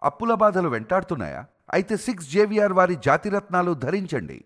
అప్పుల బాధలు వెంటాడుతున్నాయా అయితే సిక్స్ జేవిఆర్ వారి జాతిరత్నాలు ధరించండి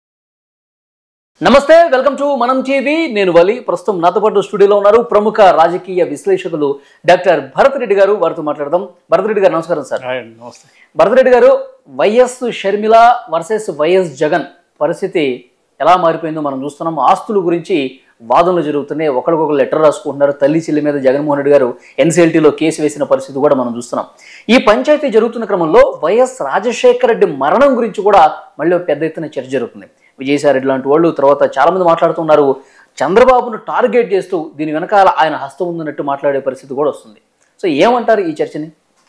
నమస్తే వెల్కమ్ టు మనం టీవీ నేను వలి ప్రస్తుతం నాతో పాటు స్టూడియోలో ఉన్నారు ప్రముఖ రాజకీయ విశ్లేషకులు డాక్టర్ భరత్ రెడ్డి గారు వారితో మాట్లాడదాం భరత్ రెడ్డి గారు నమస్కారం సార్ హాయ్ అండి నమస్తే భరత్ రెడ్డి గారు YS Sharmila versus YS Jagan పరిస్థితి ఎలా మారిపోయిందో మనం చూస్తున్నాం ఆస్తుల గురించి వాదనలు జరుగుతున్నాయి ఒకరికొకరు లెటర్ రాసుకుంటున్నారు తల్లి చెల్లి మీద జగన్మోహన్ రెడ్డి గారు ఎన్సీఎల్టీలో కేసు వేసిన పరిస్థితి కూడా మనం చూస్తున్నాం ఈ పంచాయతీ జరుగుతున్న క్రమంలో వైఎస్ రాజశేఖర రెడ్డి మరణం గురించి కూడా మళ్ళీ ఒక పెద్ద ఎత్తున చర్చ జరుగుతుంది విజయసాయి రెడ్డి లాంటి వాళ్ళు తర్వాత చాలా మంది మాట్లాడుతున్నారు చంద్రబాబును టార్గెట్ చేస్తూ దీని వెనకాల ఆయన హస్తం ఉందన్నట్టు మాట్లాడే పరిస్థితి కూడా వస్తుంది సో ఏమంటారు ఈ చర్చని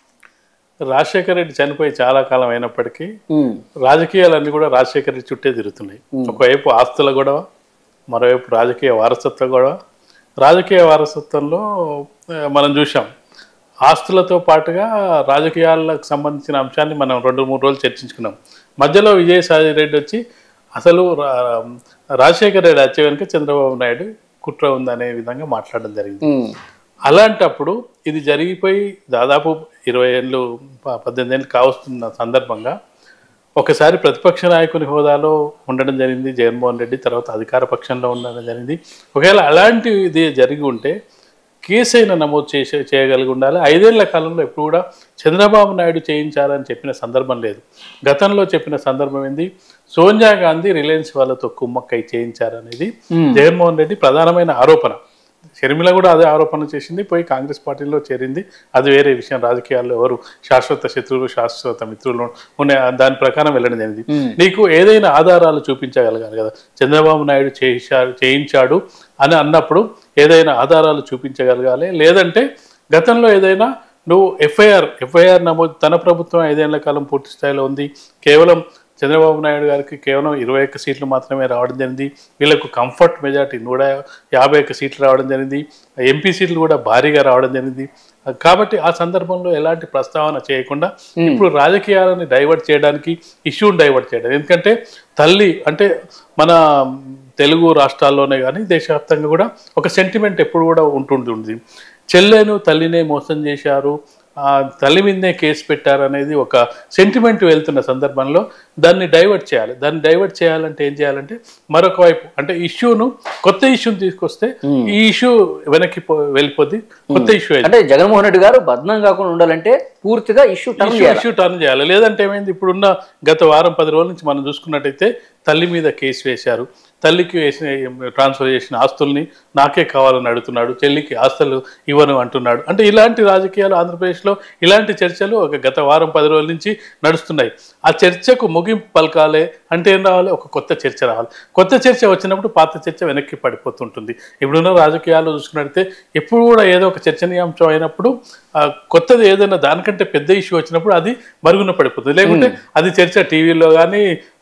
రాజశేఖర రెడ్డి చనిపోయి చాలా కాలం అయినప్పటికీ ఉమ్, రాజకీయాలన్నీ కూడా రాజశేఖర రెడ్డి చుట్టే తిరుగుతున్నాయి ఒకవైపు ఆస్తుల గొడవ మరోవైపు రాజకీయ వారసత్వ గొడవ రాజకీయ వారసత్వంలో ఆ, మనం చూసాం ఆస్తులతో పాటుగా రాజకీయాలకు సంబంధించిన అంశాన్ని మనం రెండు మూడు రోజులు చర్చించుకున్నాం మధ్యలో విజయసాయి రెడ్డి వచ్చి అసలు రా- రాజశేఖర రెడ్డి వచ్చే వెనుక చంద్రబాబు నాయుడు కుట్ర ఉందనే విధంగా మాట్లాడడం జరిగింది ఉమ్, అలాంటప్పుడు ఇది జరిగిపోయి దాదాపు ఇరవై ఏళ్ళు ప- పద్దెనిమిది ఏళ్ళు కావస్తున్న సందర్భంగా ఒకసారి ప్రతిపక్ష నాయకుని హోదాలో ఉండడం జరిగింది జగన్మోహన్ రెడ్డి తర్వాత అధికార పక్షంలో ఉండడం జరిగింది ఒకవేళ అలాంటి ఇది జరిగి ఉంటే కేసు అయినా నమోదు చేసే చేయగలిగి ఉండాలి ఐదేళ్ల కాలంలో ఎప్పుడు కూడా చంద్రబాబు నాయుడు చేయించాలని చెప్పిన సందర్భం లేదు గతంలో చెప్పిన సందర్భం ఏంది సోనియా గాంధీ రిలయన్స్ వాళ్ళతో కుమ్మక్కై చేయించారనేది జగన్మోహన్ రెడ్డి ప్రధానమైన ఆరోపణ షర్మిల కూడా అదే ఆరోపణ చేసింది పోయి కాంగ్రెస్ పార్టీలో చేరింది అది వేరే విషయం రాజకీయాల్లో ఎవరు శాశ్వత శత్రువులు శాశ్వత మిత్రులు ఉన్న దాని ప్రకారం వెళ్ళడం జరిగింది నీకు ఏదైనా ఆధారాలు చూపించగలగాలి కదా చంద్రబాబు నాయుడు చేయించాడు చేయించాడు అని అన్నప్పుడు ఏదైనా ఆధారాలు చూపించగలగాలి లేదంటే గతంలో ఏదైనా నువ్వు ఎఫ్ఐఆర్ ఎఫ్ఐఆర్ నమోదు తన ప్రభుత్వం ఐదేళ్ల కాలం పూర్తి స్థాయిలో ఉంది కేవలం చంద్రబాబు నాయుడు గారికి కేవలం ఇరవై ఒక్క సీట్లు మాత్రమే రావడం జరిగింది వీళ్ళకు కంఫర్ట్ మెజార్టీ నూట యాభై ఒక్క సీట్లు రావడం జరిగింది ఎంపీ సీట్లు కూడా భారీగా రావడం జరిగింది కాబట్టి ఆ సందర్భంలో ఎలాంటి ప్రస్తావన చేయకుండా ఇప్పుడు రాజకీయాలను డైవర్ట్ చేయడానికి ఇష్యూని డైవర్ట్ చేయడం ఎందుకంటే తల్లి అంటే మన తెలుగు రాష్ట్రాల్లోనే కానీ దేశవ్యాప్తంగా కూడా ఒక సెంటిమెంట్ ఎప్పుడు కూడా ఉంటుంటుంది చెల్లెను తల్లినే మోసం చేశారు ఆ తల్లి మీదనే కేసు పెట్టారు అనేది ఒక సెంటిమెంట్ వెళ్తున్న సందర్భంలో దాన్ని డైవర్ట్ చేయాలి దాన్ని డైవర్ట్ చేయాలంటే ఏం చేయాలంటే మరొక వైపు అంటే ఇష్యూను కొత్త ఇష్యూని తీసుకొస్తే ఈ ఇష్యూ వెనక్కి పో- వెళ్ళిపోద్ది కొత్త ఇష్యూ అంటే జగన్మోహన్ రెడ్డి గారు బద్నం కాకుండా ఉండాలంటే పూర్తిగా issue turn issue issue turn చేయాలి లేదంటే ఏమైంది ఇప్పుడున్న గత వారం పది రోజుల నుంచి మనం చూసుకున్నట్టయితే తల్లి మీద కేసు వేశారు తల్లికి వేసిన ట్రాన్స్ఫర్ చేసిన ఆస్తుల్ని నాకే కావాలని అడుగుతున్నాడు చెల్లికి ఆస్తులు ఇవ్వను అంటున్నాడు అంటే ఇలాంటి రాజకీయాలు ఆంధ్రప్రదేశ్లో ఇలాంటి చర్చలు ఒక గత వారం పది రోజుల నుంచి నడుస్తున్నాయి ఆ చర్చకు ముగింపు పలకాలి అంటే ఏం రావాలి ఒక కొత్త చర్చ రావాలి కొత్త చర్చ వచ్చినప్పుడు పాత చర్చ వెనక్కి పడిపోతుంటుంది ఇప్పుడున్న రాజకీయాలు చూసుకున్నట్టయితే ఎప్పుడు కూడా ఏదో ఒక చర్చనీయాంశం అయినప్పుడు ఆ, కొత్తది ఏదైనా దానికంటే పెద్ద ఇష్యూ వచ్చినప్పుడు అది మరుగున పడిపోతుంది లేకుంటే అది చర్చ టీవీలో కానీ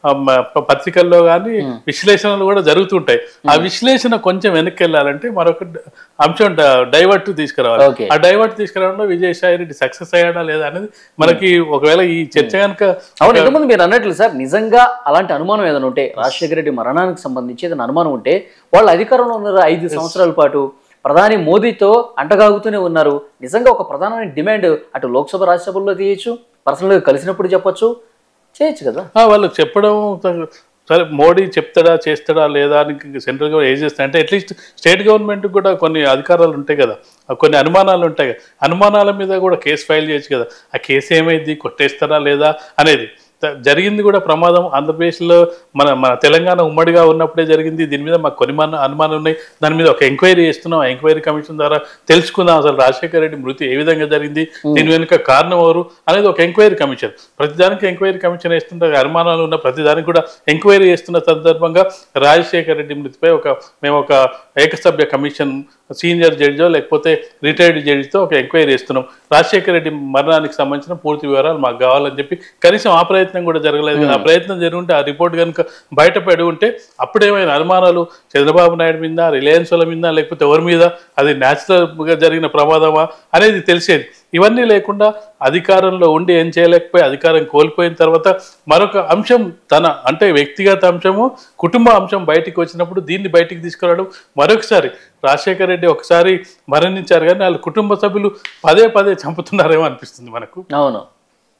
పత్రికల్లో కానీ విశ్లేషణలు కూడా జరుగుతుంటాయి ఆ విశ్లేషణ కొంచెం వెనక్కి వెళ్ళాలంటే మరొక డ- అంశం డైవర్ట్ తీసుకురావాలి Okay. ఆ డైవర్ట్ తీసుకురావడంలో విజయసాయి రెడ్డి సక్సెస్ అయ్యాడా లేదా అనేది మనకి ఒకవేళ ఈ చర్చ కనుక అవును ఇంతకుముందు మీరు అన్నట్లు సార్ నిజంగా అలాంటి అనుమానం ఏదైనా ఉంటే రాజశేఖర రెడ్డి మరణానికి సంబంధించి ఏదైనా అనుమానం ఉంటే వాళ్ళు అధికారంలో ఉన్నారు ఐదు సంవత్సరాల పాటు ప్రధాని మోదీతో అంటగాగుతూనే ఉన్నారు నిజంగా ఒక ప్రధానమైన డిమాండ్ అటు లోక్సభ రాజ్యసభల్లో తీయచ్చు పర్సనల్గా కలిసినప్పుడు చెప్పొచ్చు చేయొచ్చు కదా ఆ, వాళ్ళు చెప్పడం త- సరే మోడీ చెప్తాడా చేస్తాడా లేదా అని సెంట్రల్ గవర్నమెంట్ ఏం చేస్తా అంటే అట్లీస్ట్ స్టేట్ గవర్నమెంట్ కూడా కొన్ని అధికారాలు ఉంటాయి కదా ఆ కొన్ని అనుమానాలు ఉంటాయి కదా అనుమానాల మీద కూడా కేసు ఫైల్ చేయొచ్చు కదా ఆ కేసు ఏమైంది కొట్టేస్తారా లేదా అనేది త- జరిగింది కూడా ప్రమాదం ఆంధ్రప్రదేశ్లో మన మన తెలంగాణ ఉమ్మడిగా ఉన్నప్పుడే జరిగింది దీని మీద మాకు కొన్ని మన అనుమానాలు ఉన్నాయి దాని మీద ఒక ఎంక్వైరీ చేస్తున్నాం ఆ ఎంక్వైరీ కమిషన్ ద్వారా తెలుసుకుందాం అసలు రాజశేఖర రెడ్డి మృతి ఏ విధంగా జరిగింది దీని వెనుక కారణం ఎవరు అనేది ఒక ఎంక్వైరీ కమిషన్ ప్రతిదానికి ఎంక్వైరీ కమిషన్ వేస్తుంటే అనుమానాలు ఉన్న ప్రతిదానికి కూడా ఎంక్వైరీ చేస్తున్న సందర్భంగా రాజశేఖర రెడ్డి మృతిపై ఒక మేము ఒక ఏకసభ్య కమిషన్ సీనియర్ జడ్జో లేకపోతే రిటైర్డ్ జడ్జితో ఒక ఎంక్వైరీ చేస్తున్నాం రాజశేఖర రెడ్డి మరణానికి సంబంధించిన పూర్తి వివరాలు మాకు కావాలని చెప్పి కనీసం ఆ ప్రయత్నం కూడా జరగలేదు కదా ఆ ప్రయత్నం జరుగుంటే ఆ రిపోర్ట్ కనుక బయటపడి ఉంటే అప్పుడేమైనా అనుమానాలు చంద్రబాబు నాయుడు మీద రిలయన్స్ వాళ్ళ మీద లేకపోతే ఎవరి మీద అది న్యాచురల్గా జరిగిన ప్రమాదమా అనేది తెలిసేది ఇవన్నీ లేకుండా అధికారంలో ఉండి ఏం చేయలేకపోయి అధికారం కోల్పోయిన తర్వాత మరొక అంశం తన అంటే వ్యక్తిగత అంశము కుటుంబ అంశం బయటికి వచ్చినప్పుడు దీన్ని బయటికి తీసుకురావడం మరొకసారి రాజశేఖర రెడ్డి ఒకసారి మరణించారు కానీ వాళ్ళ కుటుంబ సభ్యులు పదే పదే చంపుతున్నారేమో అనిపిస్తుంది మనకు అవును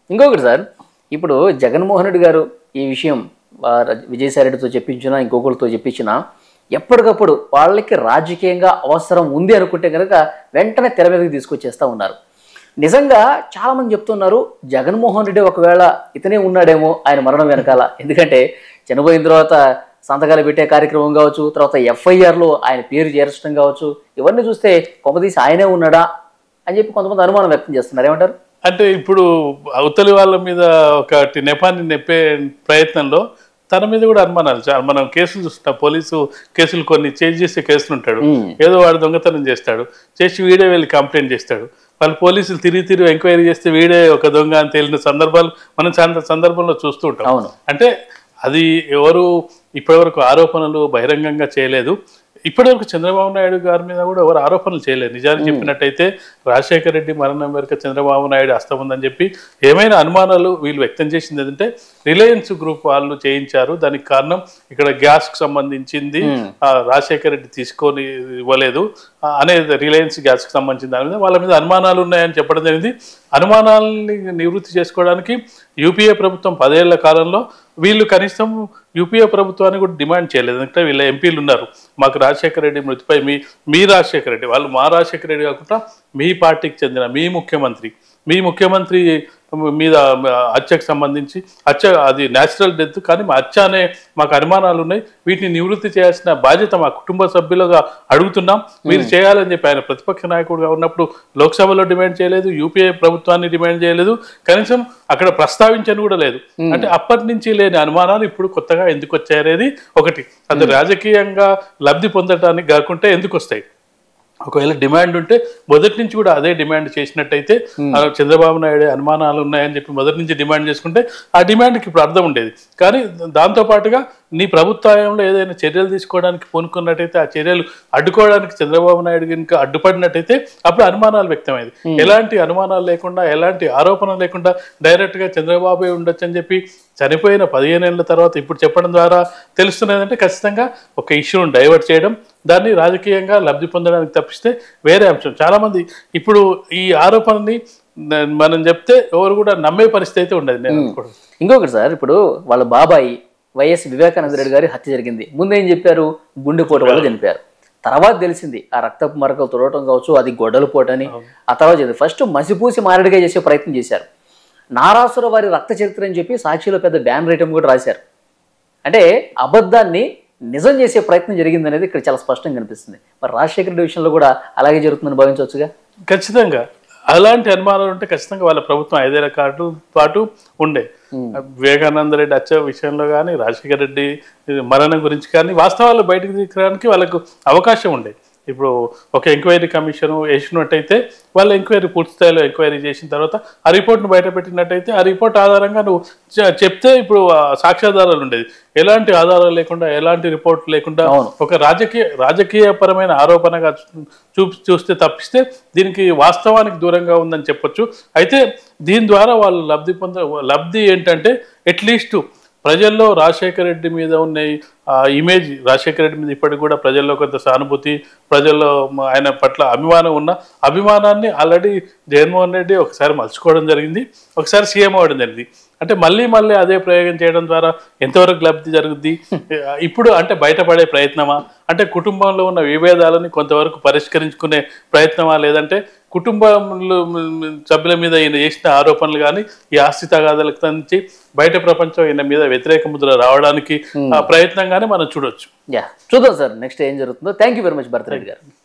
ఇంకొకటి సార్ ఇప్పుడు జగన్మోహన్ రెడ్డి గారు ఈ విషయం ఆ, ర- విజయసాయి రెడ్డితో చెప్పించినా ఇంకొకరితో చెప్పించినా ఎప్పటికప్పుడు వాళ్ళకి రాజకీయంగా అవసరం ఉంది అనుకుంటే కనుక వెంటనే తెర మీదకి తీసుకొచ్చేస్తా ఉన్నారు నిజంగా చాలా మంది చెప్తున్నారు జగన్మోహన్ రెడ్డి ఒకవేళ ఇతనే ఉన్నాడేమో ఆయన మరణం వెనకాల ఎందుకంటే చనిపోయిన తర్వాత సంతకాలు పెట్టే కార్యక్రమం కావచ్చు తర్వాత ఎఫ్ఐఆర్లో ఆయన పేరు చేర్చడం కావచ్చు ఇవన్నీ చూస్తే కొంపదీసి ఆయనే ఉన్నాడా అని చెప్పి కొంతమంది అనుమానం వ్యక్తం చేస్తున్నారు ఏమంటారు అంటే ఇప్పుడు అవతలి వాళ్ళ మీద ఒకటి నెపాన్ని నెప్పే ప్రయత్నంలో తన మీద కూడా అనుమానాలు చా- మనం కేసులు చూస్తున్నాం పోలీసు కేసులు కొన్ని చేంజ్ చేసే కేసులు ఉంటాడు ఏదో వాడు దొంగతనం చేస్తాడు చేసి వీడే వెళ్ళి కంప్లైంట్ చేస్తాడు వాళ్ళు పోలీసులు తిరిగి తిరిగి ఎంక్వైరీ చేస్తే వీడే ఒక దొంగ అని తేలిన సందర్భాలు మనం చాలా సందర్భంలో చూస్తూ ఉంటాం అవును. అంటే అది ఎవరు ఇప్పటివరకు ఆరోపణలు బహిరంగంగా చేయలేదు ఇప్పటివరకు చంద్రబాబు నాయుడు గారి మీద కూడా ఎవరు ఆరోపణలు చేయలేదు నిజాన్ని చెప్పినట్టయితే రాజశేఖర రెడ్డి మరణం మేరకు చంద్రబాబు నాయుడు హస్తం ఉందని చెప్పి ఏమైనా అనుమానాలు వీళ్ళు వ్యక్తం చేసింది ఏంటంటే రిలయన్స్ గ్రూప్ వాళ్ళు చేయించారు దానికి కారణం ఇక్కడ గ్యాస్ కు సంబంధించింది ఆ, రాజశేఖర రెడ్డి తీసుకొని ఇవ్వలేదు ఆ, అనేది రిలయన్స్ గ్యాస్ కి సంబంధించిన దాని మీద వాళ్ళ మీద అనుమానాలు ఉన్నాయని చెప్పడం జరిగింది అనుమానాలని నివృత్తి చేసుకోవడానికి యూపీఏ ప్రభుత్వం పదేళ్ల కాలంలో వీళ్ళు కనీసం యూపీఏ ప్రభుత్వాన్ని కూడా డిమాండ్ చేయలేదు ఎందుకంటే వీళ్ళ ఎంపీలు ఉన్నారు మాకు రాజశేఖర రెడ్డి మృతిపై మీ మీ రాజశేఖర రెడ్డి వాళ్ళు మా రాజశేఖర రెడ్డి కాకుండా మీ పార్టీకి చెందిన మీ ముఖ్యమంత్రి మీ ముఖ్యమంత్రి మీద హత్యకు సంబంధించి హత్య అది న్యాచురల్ డెత్ కానీ మా హత్య అనే మాకు అనుమానాలు ఉన్నాయి వీటిని నివృత్తి చేయాల్సిన బాధ్యత మా కుటుంబ సభ్యులుగా అడుగుతున్నాం మీరు చేయాలని చెప్పి ఆయన ప్రతిపక్ష నాయకుడుగా ఉన్నప్పుడు లోక్సభలో డిమాండ్ చేయలేదు యూపీఏ ప్రభుత్వాన్ని డిమాండ్ చేయలేదు కనీసం అక్కడ ప్రస్తావించని కూడా లేదు అంటే అప్పటి నుంచి లేని అనుమానాలు ఇప్పుడు కొత్తగా ఎందుకు వచ్చాయనేది ఒకటి అది రాజకీయంగా లబ్ధి పొందడానికి కాకుంటే ఎందుకు వస్తాయి ఒకవేళ డిమాండ్ ఉంటే మొదటి నుంచి కూడా అదే డిమాండ్ చేసినట్టయితే ఆ చంద్రబాబు నాయుడు అనుమానాలు ఉన్నాయని చెప్పి మొదటి నుంచి డిమాండ్ చేసుకుంటే ఆ డిమాండ్కి ఇప్పుడు అర్థం ఉండేది కానీ దాంతో పాటుగా నీ ప్రభుత్వంలో ఏదైనా చర్యలు తీసుకోవడానికి పూనుకున్నట్టయితే ఆ చర్యలు అడ్డుకోవడానికి చంద్రబాబు నాయుడు కనుక అడ్డుపడినట్టయితే అప్పుడు అనుమానాలు వ్యక్తమైంది ఎలాంటి అనుమానాలు లేకుండా ఎలాంటి ఆరోపణ లేకుండా డైరెక్ట్ గా చంద్రబాబు ఉండొచ్చు అని చెప్పి చనిపోయిన పదిహేను ఏళ్ళ తర్వాత ఇప్పుడు చెప్పడం ద్వారా తెలుస్తున్నదంటే ఖచ్చితంగా ఒక ఇష్యూను డైవర్ట్ చేయడం దాన్ని రాజకీయంగా లబ్ధి పొందడానికి తప్పిస్తే వేరే అంశం చాలా మంది ఇప్పుడు ఈ ఆరోపణని న- మనం చెప్తే ఎవరు కూడా నమ్మే పరిస్థితి అయితే ఉండదు నేను అనుకోవడం ఇంకొకటి సార్ ఇప్పుడు వాళ్ళ బాబాయి వైఎస్ వివేకానంద రెడ్డి గారి హత్య జరిగింది ముందు ఏం చెప్పారు గుండెపోటు వల్ల చనిపోయారు తర్వాత తెలిసింది ఆ రక్తపు మరకలు తొడవటం కావచ్చు అది గొడ్డలు పోటని ఆ తర్వాత జరిగింది ఫస్ట్ మసిపూసి మారడిగా చేసే ప్రయత్నం చేశారు నారాసుర వారి రక్త చరిత్ర అని చెప్పి సాక్షిలో పెద్ద బ్యాన్ రైటం కూడా రాశారు అంటే అబద్ధాన్ని నిజం చేసే ప్రయత్నం జరిగింది అనేది ఇక్కడ చాలా స్పష్టంగా కనిపిస్తుంది మరి రాజశేఖర రెడ్డి విషయంలో కూడా అలాగే జరుగుతుందని భావించవచ్చుగా ఖచ్చితంగా అలాంటి అనుమానాలు ఉంటే ఖచ్చితంగా వాళ్ళ ప్రభుత్వం ఐదేళ్ల పాటు పాటు ఉండే వివేకానంద రెడ్డి హత్య విషయంలో కానీ రాజశేఖర రెడ్డి మరణం గురించి కానీ వాస్తవాలు బయటకు తీయడానికి వాళ్ళకు అవకాశం ఉండే ఇప్పుడు ఒక ఎంక్వైరీ కమిషన్ వేసినట్టయితే వాళ్ళ ఎంక్వైరీ పూర్తి స్థాయిలో ఎంక్వైరీ చేసిన తర్వాత ఆ రిపోర్ట్ను బయట పెట్టినట్టయితే ఆ రిపోర్ట్ ఆధారంగా నువ్వు చె- చెప్తే ఇప్పుడు ఆ సాక్ష్యాధారాలు ఉండేది ఎలాంటి ఆధారాలు లేకుండా ఎలాంటి రిపోర్ట్ లేకుండా అవును. ఒక రాజకీయ రాజకీయపరమైన ఆరోపణగా చూ చూస్తే తప్పిస్తే దీనికి వాస్తవానికి దూరంగా ఉందని చెప్పొచ్చు అయితే దీని ద్వారా వాళ్ళు లబ్ధి పొంద లబ్ధి ఏంటంటే అట్లీస్ట్ ప్రజల్లో రాజశేఖర రెడ్డి మీద ఉన్న ఈ, ఆ ఇమేజ్ రాజశేఖర రెడ్డి మీద ఇప్పటికి కూడా ప్రజల్లో కొంత సానుభూతి ప్రజల్లో మ- ఆయన పట్ల అభిమానం ఉన్న అభిమానాన్ని ఆల్రెడీ జగన్మోహన్ రెడ్డి ఒకసారి మలుచుకోవడం జరిగింది ఒకసారి సీఎం అవ్వడం జరిగింది అంటే మళ్ళీ మళ్ళీ అదే ప్రయోగం చేయడం ద్వారా ఎంతవరకు లబ్ధి జరుగుద్ది ఇప్పుడు అంటే బయటపడే ప్రయత్నమా అంటే కుటుంబంలో ఉన్న విభేదాలని కొంతవరకు పరిష్కరించుకునే ప్రయత్నమా లేదంటే కుటుంబంలో సభ్యుల మీద ఈయన చేసిన ఆరోపణలు కానీ ఈ ఆస్తి తగాదాలకు నుంచి బయట ప్రపంచం ఈయన మీద వ్యతిరేక ముద్ర రావడానికి ఆ ప్రయత్నంగానే మనం చూడొచ్చు యా చూద్దాం సార్ నెక్స్ట్ ఏం జరుగుతుందో thank you very much Bharat Reddy గారు